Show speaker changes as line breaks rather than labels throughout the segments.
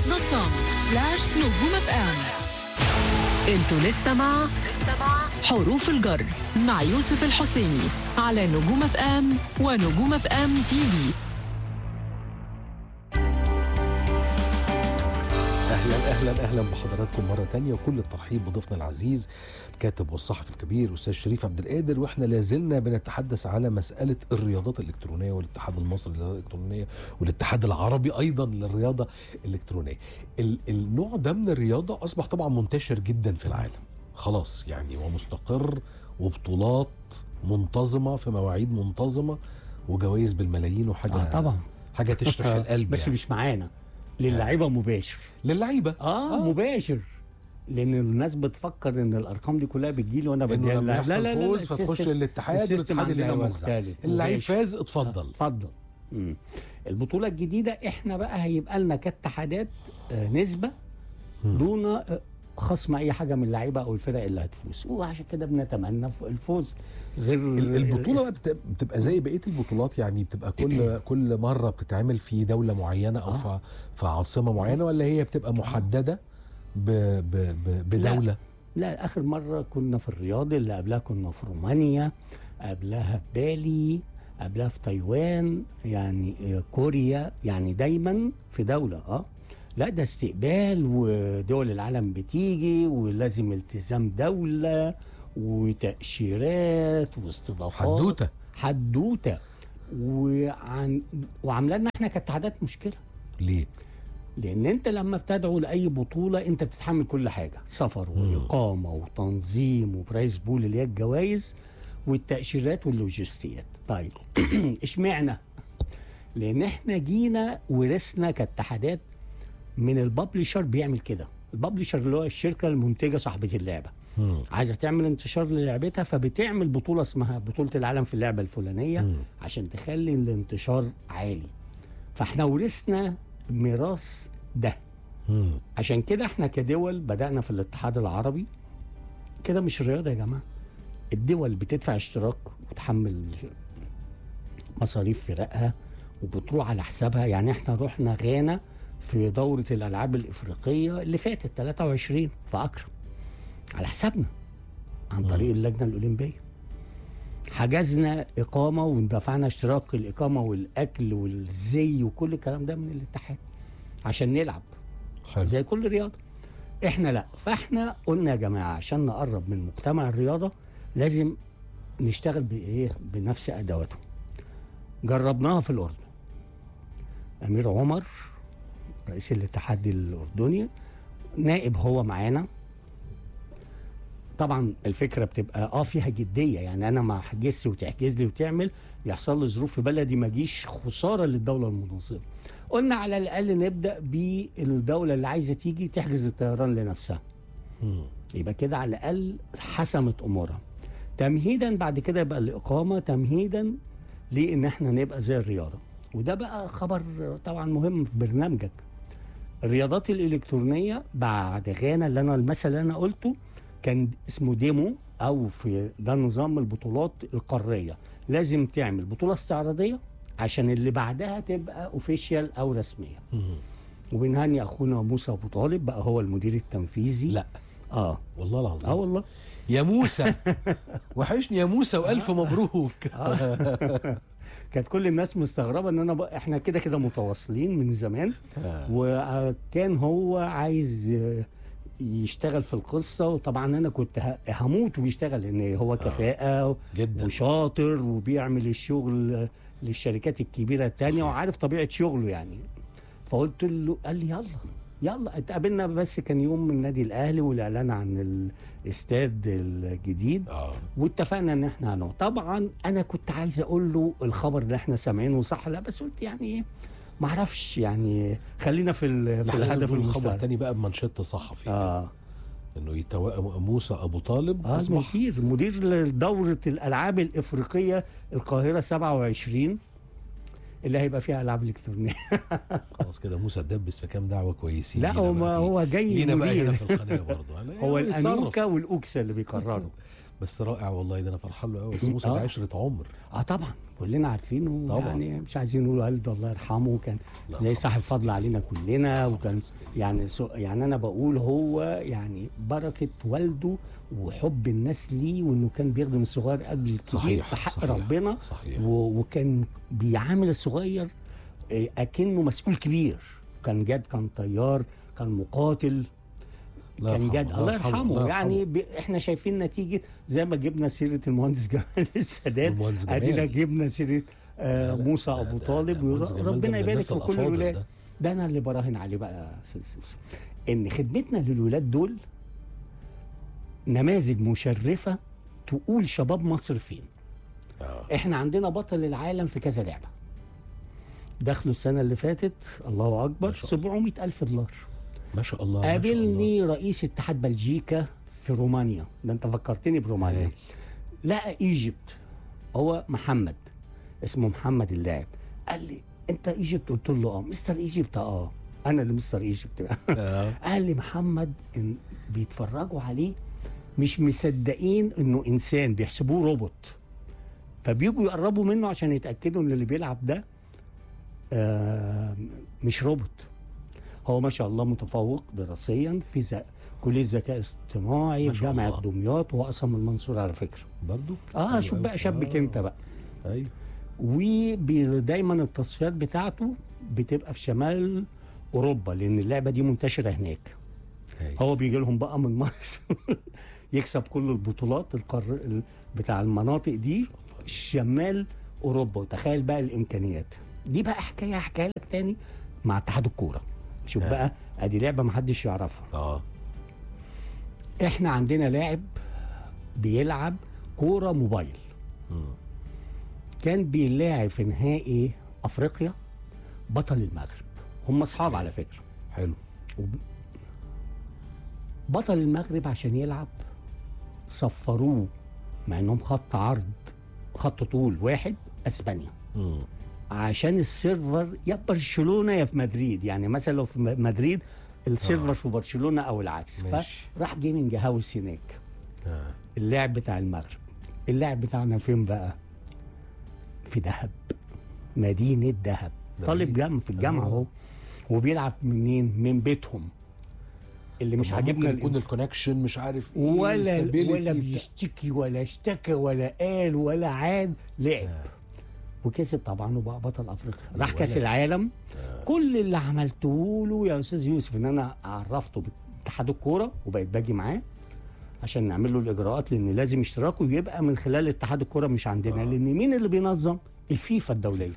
دوت كوم سلاش نجوم اف ام انتوا لسه مع حروف الجر مع يوسف الحسيني على نجوم اف ام ونجوم اف ام تي في
اهلا اهلا اهلا بحضراتكم مره تانية وكل الترحيب بضيفنا العزيز الكاتب والصحفي الكبير استاذ شريف عبد القادر واحنا لازلنا بنتحدث على مساله الرياضات الالكترونيه والاتحاد المصري للرياضه الالكترونيه والاتحاد العربي ايضا للرياضه الالكترونيه ال- النوع ده من الرياضه اصبح طبعا منتشر جدا في العالم خلاص يعني ومستقر وبطولات منتظمه في مواعيد منتظمه وجوائز بالملايين وحاجه
آه طبعا
حاجه تشرح القلب
بس
يعني.
مش معانا للعيبه مباشر
للعيبه
اه, آه مباشر لان الناس بتفكر ان الارقام دي كلها بتجيلي وانا
انه
بديها
لما
لها.
يحصل فوز فتخش
السيستم-
الاتحاد
السيستم
والاتحاد اللي
عندنا
هيوزع
مختلف
اللعيب
مباشر.
فاز اتفضل
اتفضل مم. البطوله الجديده احنا بقى هيبقى لنا كاتحادات آه، نسبه دون آه، خصم اي حاجه من اللعيبه او الفرق اللي هتفوز وعشان كده بنتمنى ف- الفوز غير
ال- البطوله بقى
الاسم.
بت- بتبقى زي بقيه البطولات يعني بتبقى كل كل مره بتتعمل في دوله معينه او
آه.
في في عاصمه معينه ولا هي بتبقى محدده ب ب ب بدوله
لا اخر مره كنا في الرياض اللي قبلها كنا في رومانيا قبلها في بالي قبلها في تايوان يعني آه، كوريا يعني دايما في دوله اه لا ده استقبال ودول العالم بتيجي ولازم التزام دوله وتاشيرات واستضافات
حدوته
حدوته وعن وعامله لنا احنا كاتحادات مشكله
ليه؟
لان انت لما بتدعو لاي بطوله انت بتتحمل كل حاجه سفر واقامه وتنظيم وبرايز بول اللي هي الجوائز والتاشيرات واللوجستيات طيب اشمعنى لان احنا جينا ورثنا كاتحادات من الببلشر بيعمل كده الببلشر اللي هو الشركه المنتجه صاحبه اللعبه
مم.
عايزه تعمل انتشار للعبتها فبتعمل بطوله اسمها بطوله العالم في اللعبه الفلانيه
مم.
عشان تخلي الانتشار عالي فاحنا ورثنا ميراث ده
مم.
عشان كده احنا كدول بدأنا في الاتحاد العربي كده مش رياضة يا جماعة الدول بتدفع اشتراك وتحمل مصاريف فرقها وبتروح على حسابها يعني احنا رحنا غانا في دورة الألعاب الإفريقية اللي فاتت 23 في أكرم على حسابنا عن طريق اللجنة الأولمبية حجزنا إقامة ودفعنا اشتراك الإقامة والأكل والزي وكل الكلام ده من الاتحاد عشان نلعب
حلو
زي كل رياضه احنا لا فاحنا قلنا يا جماعه عشان نقرب من مجتمع الرياضه لازم نشتغل بايه بنفس ادواته جربناها في الاردن امير عمر رئيس الاتحاد الاردني نائب هو معانا طبعا الفكره بتبقى اه فيها جديه يعني انا ما احجزش وتحجز لي وتعمل يحصل لي ظروف في بلدي ما اجيش خساره للدوله المنظمه قلنا على الاقل نبدا بالدوله اللي عايزه تيجي تحجز الطيران لنفسها
مم.
يبقى كده على الاقل حسمت امورها تمهيدا بعد كده يبقى الاقامه تمهيدا لان احنا نبقى زي الرياضه وده بقى خبر طبعا مهم في برنامجك الرياضات الالكترونيه بعد غانا اللي انا المثل اللي انا قلته كان اسمه ديمو او في ده نظام البطولات القاريه لازم تعمل بطوله استعراضيه عشان اللي بعدها تبقى اوفيشال او رسميه
مم.
وبنهني اخونا موسى ابو طالب بقى هو المدير التنفيذي
لا
اه
والله العظيم
اه والله
يا موسى وحشني يا موسى والف مبروك
كانت كل الناس مستغربه ان انا بقى احنا كده كده متواصلين من زمان
آه.
وكان هو عايز آه، يشتغل في القصه وطبعا انا كنت ه- هموت ويشتغل لان هو كفاءه
جدا
وشاطر وبيعمل الشغل للشركات الكبيره التانية
صحيح.
وعارف طبيعه شغله يعني فقلت له قال لي يلا يلا اتقابلنا بس كان يوم من النادي الاهلي والاعلان عن الاستاد الجديد
اه
واتفقنا ان احنا هنقعد طبعا انا كنت عايز اقول له الخبر اللي احنا سامعينه صح لا بس قلت يعني ايه ما اعرفش يعني خلينا في ال- في
لا لازم
الهدف
نقول خبر
المشترك
تاني بقى بمانشيت صحفي
اه
انه يتو... موسى ابو طالب
اه
اصبح
مدير مدير دوره الالعاب الافريقيه القاهره 27 اللي هيبقى فيها العاب الكترونيه
خلاص كده موسى دبس في كام دعوه كويسين
لا
لينا
هو
بقى
ما
في-
هو جاي
لينا بقى
مدير
هنا في القناه برضه
هو
يتصرف.
الانوكا والاوكسا اللي بيقرروا
بس رائع والله ده انا فرحان له قوي بس موسى
آه.
ده عشره عمر
اه طبعا كلنا عارفينه
طبعاً.
يعني مش عايزين نقول والده الله يرحمه كان
لا
زي
طبعاً.
صاحب فضل علينا كلنا وكان يعني سو يعني انا بقول هو يعني بركه والده وحب الناس ليه وانه كان بيخدم الصغير قبل الكبير
صحيح،
بحق
صحيح،
ربنا
صحيح.
و- وكان بيعامل الصغير آه، اكنه مسؤول كبير كان جاد كان طيار كان مقاتل
الله
كان
يرحمه،
جاد الله يرحمه
الله
يعني ب... احنا شايفين نتيجه زي ما جبنا سيره المهندس جمال السادات
والمهندس جمال.
ادينا جبنا سيره آه موسى
ده-
ابو
ده-
طالب
ده المهندس جمال ده
وربنا
من
يبارك
الناس
في كل
الأفاضل
الولاد
ده.
ده انا اللي براهن عليه بقى يا أستاذ يوسف. ان خدمتنا للولاد دول نماذج مشرفه تقول شباب مصر فين
آه.
احنا عندنا بطل العالم في كذا لعبه دخلوا السنه اللي فاتت الله اكبر
ما شاء
700 الف دولار
ما شاء الله ما شاء الله.
قابلني رئيس اتحاد بلجيكا في رومانيا ده انت فكرتني برومانيا
أيوة.
لقى ايجيبت هو محمد اسمه محمد اللاعب قال لي انت ايجيبت قلت له اه مستر ايجيبت اه انا اللي مستر ايجيبت
آه.
قال لي محمد إن بيتفرجوا عليه مش مصدقين انه انسان بيحسبوه روبوت فبيجوا يقربوا منه عشان يتاكدوا ان اللي بيلعب ده آه مش روبوت هو ما شاء الله متفوق دراسيا في ز... كليه الذكاء الاصطناعي
ما
في
شاء
جامعه
الله.
دمياط وهو اصلا من المنصوره على فكره
برضو
اه
حلو
شوف
أوي.
بقى شبك
آه.
انت بقى
ايوه
ودايما التصفيات بتاعته بتبقى في شمال اوروبا لان اللعبه دي منتشره هناك
هاي.
هو بيجي لهم بقى من مصر يكسب كل البطولات القار ال- بتاع المناطق دي شمال اوروبا وتخيل بقى الامكانيات دي بقى حكايه احكيها لك تاني مع اتحاد الكوره شوف
آه.
بقى ادي لعبه محدش يعرفها
اه
احنا عندنا لاعب بيلعب كوره موبايل
مم.
كان بيلاعب في نهائي افريقيا بطل المغرب هم اصحاب على فكره
حلو
بطل المغرب عشان يلعب صفروه مع انهم خط عرض خط طول واحد اسبانيا
مم.
عشان السيرفر يا برشلونه يا في مدريد يعني مثلا لو في م- مدريد السيرفر
آه.
في برشلونه او العكس
ماشي.
فراح جيمنج هاوس هناك
آه.
اللاعب بتاع المغرب اللاعب بتاعنا فين بقى في دهب مدينة دهب
ده
طالب
بعيد.
جامعة في الجامعة
آه.
اهو وبيلعب منين من بيتهم اللي مش
طب ما
عاجبنا
ممكن يكون
الإن-
الكونكشن مش عارف ايه
ولا
stability
ولا
بتاع-
بيشتكي ولا اشتكى ولا قال ولا عاد لعب
آه.
وكسب طبعا وبقى بطل افريقيا راح
الولد.
كاس العالم كل اللي عملته له يا استاذ يوسف ان انا عرفته باتحاد الكوره وبقيت باجي معاه عشان نعمل له الاجراءات لان لازم اشتراكه يبقى من خلال اتحاد الكوره مش عندنا
آه.
لان مين اللي بينظم الفيفا الدوليه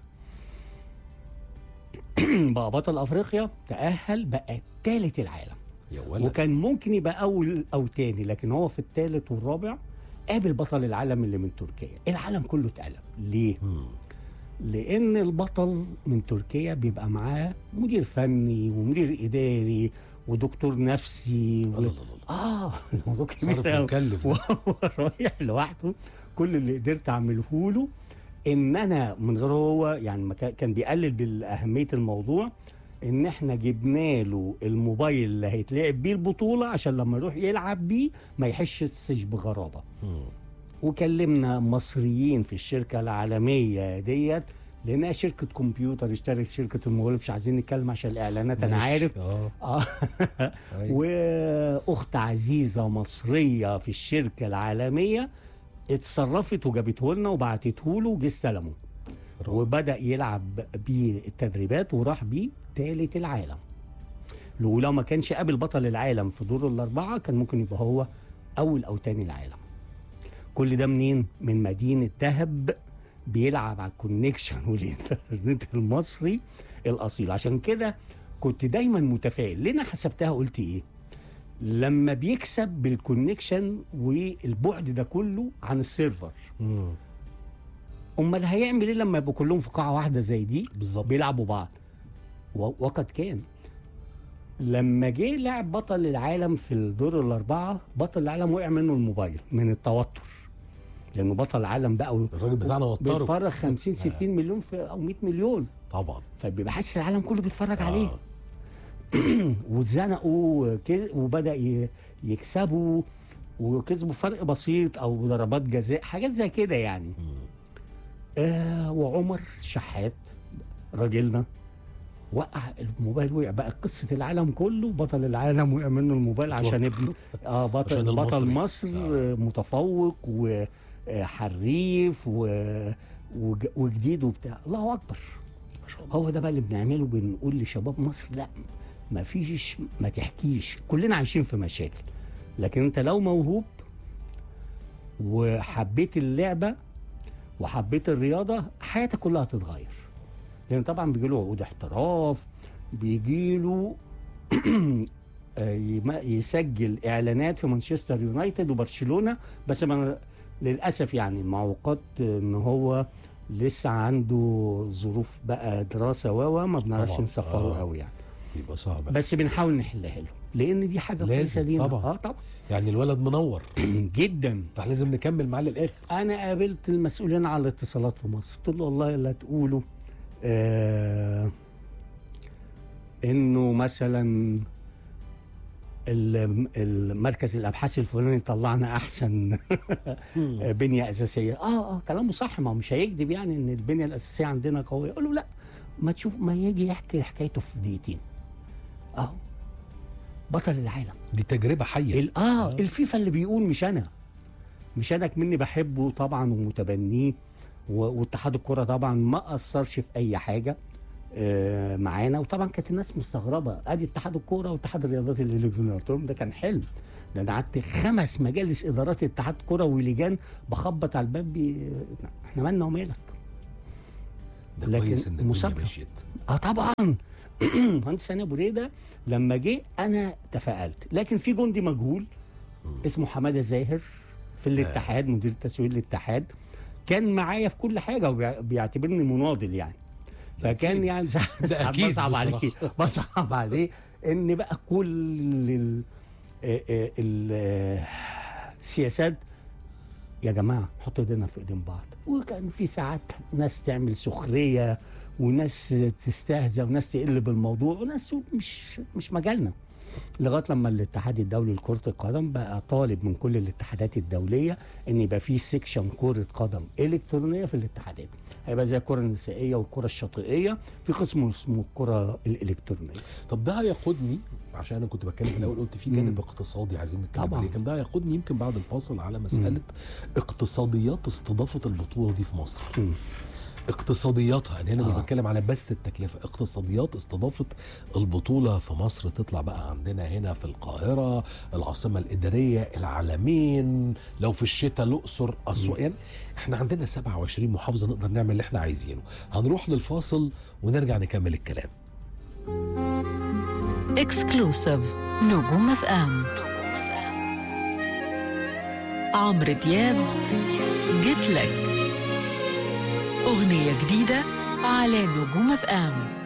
بقى بطل افريقيا تاهل بقى ثالث العالم
يا ولد
وكان ممكن يبقى اول او تاني لكن هو في الثالث والرابع قابل بطل العالم اللي من تركيا العالم كله اتقلب ليه
مم.
لان البطل من تركيا بيبقى معاه مدير فني ومدير اداري ودكتور نفسي و...
الله الله الله.
اه الموضوع كبير
صرف
أوي.
مكلف ده.
وهو رايح لوحده كل اللي قدرت اعمله له ان انا من غير هو يعني ما كان- كان بيقلل باهميه الموضوع ان احنا جبنا له الموبايل اللي هيتلعب بيه البطوله عشان لما يروح يلعب بيه ما يحسش بغرابه
مم.
وكلمنا مصريين في الشركه العالميه ديت لانها شركه كمبيوتر اشترت شركه الموبايل مش عايزين نتكلم عشان الاعلانات انا
ماشي.
عارف
اه
اه
أيوة.
واخت عزيزه مصريه في الشركه العالميه اتصرفت وجابته لنا وبعتته له وجه استلمه وبدا يلعب بيه التدريبات وراح بيه ثالث العالم ولو ما كانش قابل بطل العالم في دور الاربعه كان ممكن يبقى هو اول او تاني العالم كل ده منين من مدينه دهب بيلعب على الكونكشن والانترنت المصري الاصيل عشان كده كنت دايما متفائل ليه انا حسبتها قلت ايه لما بيكسب بالكونكشن والبعد ده كله عن السيرفر
مم.
امال هيعمل ايه لما يبقوا كلهم في قاعه واحده زي دي
بالظبط
بيلعبوا بعض و- وقد كان لما جه لعب بطل العالم في الدور الاربعه بطل العالم وقع منه الموبايل من التوتر لانه بطل العالم بقى و-
الراجل بتاعنا وتره
بيتفرج 50 60 مليون في او 100 مليون
طبعا
فبيبقى حاسس العالم كله بيتفرج عليه
آه.
واتزنقوا كده وبدا ي- يكسبوا وكسبوا فرق بسيط او ضربات جزاء حاجات زي كده يعني آه وعمر شحات راجلنا وقع الموبايل وقع بقى قصه العالم كله بطل العالم وقع منه الموبايل عشان ابنه اه بطل
عشان
بطل
المصري.
مصر آه. متفوق وحريف و وج- وجديد وبتاع الله اكبر
ما شاء الله
هو ده بقى اللي بنعمله بنقول لشباب مصر لا ما فيش ما تحكيش كلنا عايشين في مشاكل لكن انت لو موهوب وحبيت اللعبه وحبيت الرياضه حياتك كلها هتتغير لان طبعا بيجي له عقود احتراف بيجي له يسجل اعلانات في مانشستر يونايتد وبرشلونه بس ما للاسف يعني معوقات ان هو لسه عنده ظروف بقى دراسه و ما بنعرفش
طبعاً.
نسفره
آه.
قوي يعني
يبقى صعب
بس بنحاول نحلها له لان دي حاجه
لازم
كويسه لينا
طبعاً.
اه طبعا
يعني الولد منور
جدا
فاحنا لازم نكمل معاه للاخر
انا قابلت المسؤولين على الاتصالات في مصر قلت له والله لا تقولوا آه انه مثلا ال- المركز الابحاث الفلاني طلعنا احسن بنيه اساسيه اه اه كلامه صح ما هو مش هيكذب يعني ان البنيه الاساسيه عندنا قويه اقول له لا ما تشوف ما يجي يحكي حكايته في دقيقتين اهو بطل العالم
دي تجربه حيه
ال- اه الفيفا اللي بيقول مش انا مش انا مني بحبه طبعا ومتبنيه و- واتحاد الكره طبعا ما اثرش في اي حاجه آه معانا وطبعا كانت الناس مستغربه ادي اتحاد الكوره واتحاد الرياضات الالكترونيه قلت لهم ده كان حلم ده انا قعدت خمس مجالس ادارات اتحاد كوره ولجان بخبط على الباب بي... احنا مالنا ومالك
ده
لكن
كويس ان الدنيا
مسابقة.
مشيت
اه طبعا مهندس هاني ابو ريده لما جه انا تفائلت لكن في جندي مجهول اسمه حماده زاهر في الاتحاد مدير تسويق الاتحاد كان معايا في كل حاجه وبيعتبرني مناضل يعني فكان يعني ساعات ساعات
أكيد
بصعب
بصراحة.
عليه بصعب عليه ان بقى كل ال- آه، آه، ال- آه، السياسات يا جماعه حطوا ايدينا في ايدين بعض وكان في ساعات ناس تعمل سخريه وناس تستهزأ وناس تقل بالموضوع وناس تقول مش مش مجالنا لغايه لما الاتحاد الدولي لكره القدم بقى طالب من كل الاتحادات الدوليه ان يبقى في سيكشن كره قدم الكترونيه في الاتحادات هيبقى زي الكره النسائيه والكره الشاطئيه في قسم اسمه الكره الالكترونيه
طب ده هيقودني عشان انا كنت بتكلم في الاول قلت في جانب اقتصادي عايزين نتكلم
طبعاً.
عليه لكن ده هيقودني يمكن بعد الفاصل على مساله اقتصاديات استضافه البطوله دي في مصر
مم.
اقتصادياتها انا هنا مش
آه.
بتكلم على بس التكلفه اقتصاديات استضافه البطوله في مصر تطلع بقى عندنا هنا في القاهره العاصمه الاداريه العالمين لو في الشتاء الاقصر اسوان يعني احنا عندنا 27 محافظه نقدر نعمل اللي احنا عايزينه هنروح للفاصل ونرجع نكمل الكلام
اكسكلوسيف نجوم اف ام عمرو دياب جيت لك اغنيه جديده على نجوم اف ام